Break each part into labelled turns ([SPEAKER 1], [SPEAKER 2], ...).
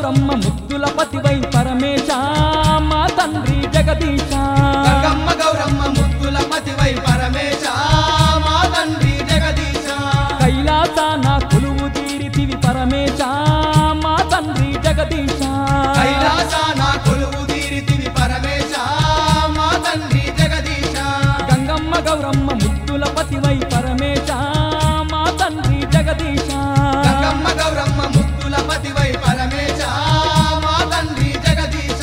[SPEAKER 1] గౌరమ్మ ముద్దుల పతివై పరమేశ మా తండ్రి జగదీశ
[SPEAKER 2] గంగమ్మ గౌరమ్మ ముద్దుల పతివై పరమేశ మా తండ్రి జగదీశ
[SPEAKER 1] కైలాసాన కొలువు తీరితివి పరమేశ మా తండ్రి జగదీశ
[SPEAKER 2] కైలాసాన కొలువు తీరితివి పరమేశ మా తండ్రి జగదీశ
[SPEAKER 1] గంగమ్మ గౌరమ్మ ముద్దుల పతివై పరమేశ మా తండ్రి జగదీశ
[SPEAKER 2] గంగమ్మ గౌరమ్మ ముద్దుల పతివై పరమేశ మా తండ్రి జగదీశ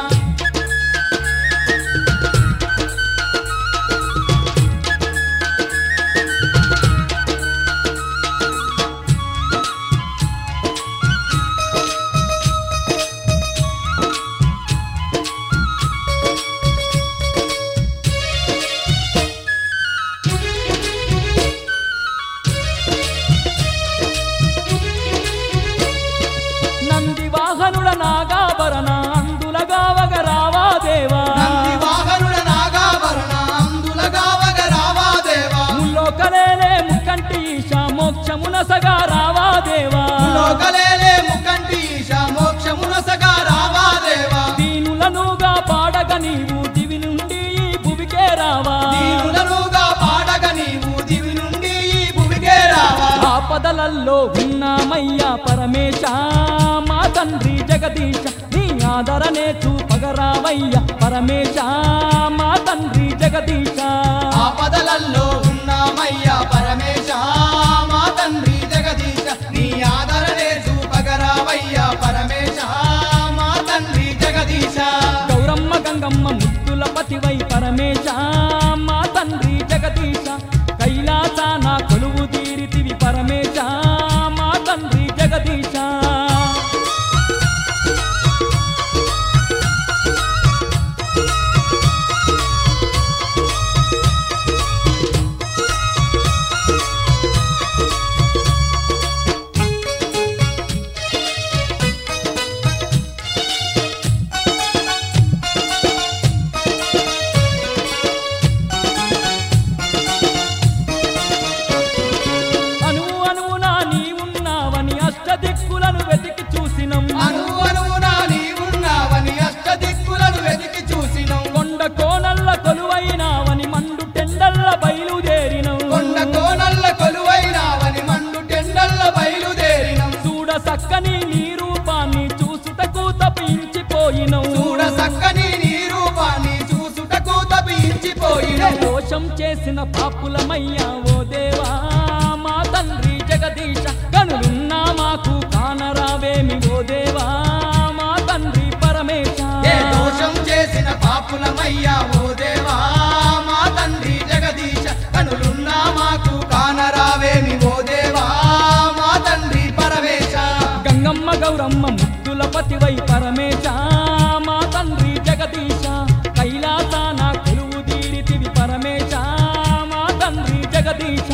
[SPEAKER 1] నంది వాహనుడ నాగాభరణ అందులగావగ రావా దేవా
[SPEAKER 2] నంది వాహనుడ నాగాభరణ అందులగావగ రావా దేవా
[SPEAKER 1] ముల్లోకలేలే ముక్కంటి ఈశ మోక్షమున సగా రావా దేవా
[SPEAKER 2] లోకలేలే ముకంటి ఈశ మోక్షమునసగా రావా దేవా
[SPEAKER 1] దీనులనుగా పాడగ నీవు దివి నుండి ఈ భువికే రావా
[SPEAKER 2] దీనులనుగా పాడగ నీవు దివి నుండి ఈ భూమికే రావా
[SPEAKER 1] ఆపదలల్లో ఉన్నామయ్యా పరమేశ మా తండ్రి జగదీశ నీ ఆదరణే చూపగరావయ్యా పరమేశ మా తండ్రి జగదీశ
[SPEAKER 2] ఆపదలల్లో ఉన్నామయ్యా పరమేశ మా తండ్రి జగదీశ నీ ఆదరణే చూపగరావయ్యా పరమేశ మా తండ్రి జగదీశ
[SPEAKER 1] గౌరమ్మ గంగమ్మ ముద్దుల పతివై పరమేశ మా తండ్రి జగదీశ కైలాసాన కొలువు తీరితివి పరమేశ మా తండ్రి జగదీశ అను అనువునా నీ ఉన్నావని అష్టదిక్కులను వెతికి చూసినం
[SPEAKER 2] అను అనువునా నీవున్నావని అష్టదిక్కులను వెతికి చూసినం
[SPEAKER 1] కొండ కోనల్ల కొలువైనావని మండు టెండల్ల బయలుదేరినం
[SPEAKER 2] కొండ కోనల్ల కొలువైనావని మండు టెండల్ల బయలుదేరినం
[SPEAKER 1] చూడ సక్కని నీ రూపాన్ని చూసుటకు తప్పించిపోయినం
[SPEAKER 2] చూడ సక్కని నీ రూపాన్ని చూసుటకు తపించిపోయిన
[SPEAKER 1] దోషం చేసిన పాపులమయ్యా ఓ దేవా మా తండ్రి జగదీశ కనులున్నా మాకు కానరావేమి ఓ దేవా మా తండ్రి పరమేశ
[SPEAKER 2] ఏ దోషం చేసిన పాపులమయ్యా ఓ దేవా మా తండ్రి జగదీశ కనులున్నా మాకు కానరావేమి ఓ దేవా మా తండ్రి పరమేశ
[SPEAKER 1] గంగమ్మ గౌరమ్మ ముద్దుల పతివై పరమేశ మా తండ్రి జగదీశ కైలాసాన కొలువు తీరితివి పరమేశ మా తండ్రి జగదీశ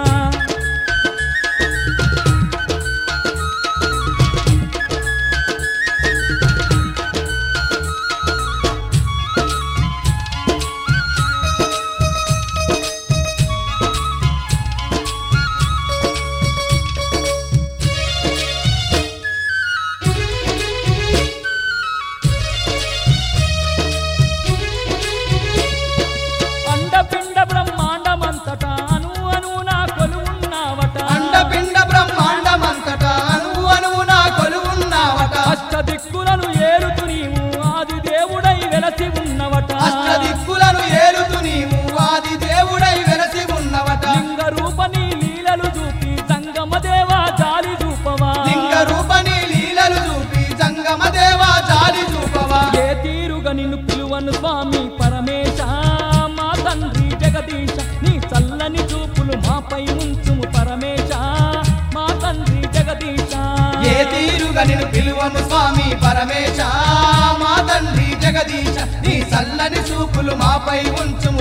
[SPEAKER 1] అండపిండ బ్రహ్మాండమంతటా అను అను నా కొలువున్నావట
[SPEAKER 2] అండపిండ బ్రహ్మాండమంతట అణువు అణువు నా కొలువున్నావట
[SPEAKER 1] అష్టదిక్కులను ఏలుతు నీవు ఆది దేవుడై వెలసి ఉన్నవట
[SPEAKER 2] అష్టదిక్కులను ఏలుతు నీవు ఆది దేవుడై వెలసి ఉన్నవట
[SPEAKER 1] లింగ రూపని లీలలు చూపి సంగమ దేవా జాలి చూపవా
[SPEAKER 2] లింగ రూపని లీలలు చూపి జంగమ దేవా జాలి చూపవా
[SPEAKER 1] ఏ తీరుగా నిన్ను పిలువను స్వామి పరమేశ మా తండ్రి జగదీశ నీ చల్లని చూపులు మాపై ఉంచుము పరమేశ మా తండ్రి జగదీశ
[SPEAKER 2] ఏ తీరుగా నిన్ను పిలువను స్వామి పరమేశ మా తండ్రి జగదీశ నీ చల్లని చూపులు మాపై ఉంచుము